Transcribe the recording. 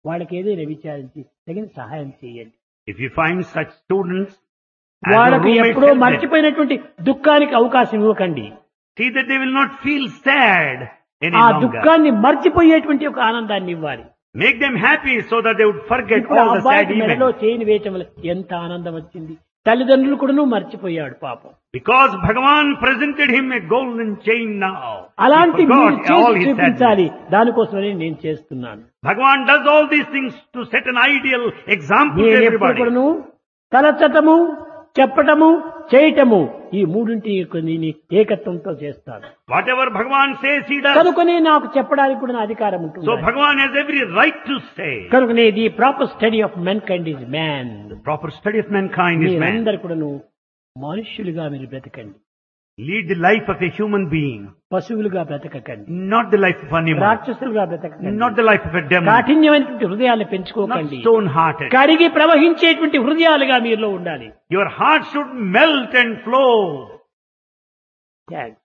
వాళ్ళకి ఏదైనా విచారించి తగిన సహాయం చేయండి If you find such students, as a వాళ్ళకి roommate, ఎప్పుడో help them. మర్చిపోయినటువంటి దుఃఖానికి అవకాశం ఇవ్వకండి see that they will not feel sad any ఆ longer. దుఃఖాన్ని మర్చిపోయేటువంటి ఒక ఆనందాన్ని ఇవ్వాలి Make them happy so that they would forget ఇప్పుడు ఆ all the sad అబ్బాయికి మెడలో events. చేయని వేయటం వల్ల ఎంత ఆనందం వచ్చింది తల్లిదండ్రులు కూడా మర్చిపోయాడు పాపం Because Bhagavan presented him a golden chain now. అలాంటి he మీరు forgot all చేసి his sadness. చూపించాలి దానికోసమని నేను చేస్తున్నాను Bhagavan does all these things to set an ideal example to నేను ఎప్పుడు everybody. కూడాను తలచటము చెప్పటము చేయటము ఈ మూడింటి యొక్క నేను ఏకత్వంతో చేస్తాను Whatever Bhagavan says, he does. కనుకనే నాకు చెప్పడానికి కూడా నా అధికారం ఉంటుంది So Bhagavan has every right to say. కనుకనే the proper study of mankind is man Proper study of mankind is man. మీరందరు కూడాను మనుష్యులుగా మీరు బ్రతకండి Lead the life of a human being, పశువులుగా బ్రతకకండి not the life of an animal, రాక్షసులుగా బ్రతకకండి not the life of a demon, కాఠిన్యమైనటువంటి హృదయాన్ని not పెంచుకోకండి stone-hearted. కడిగి ప్రవహించేటువంటి హృదయాలుగా మీలో ఉండాలి Your heart should melt and flow. Thanks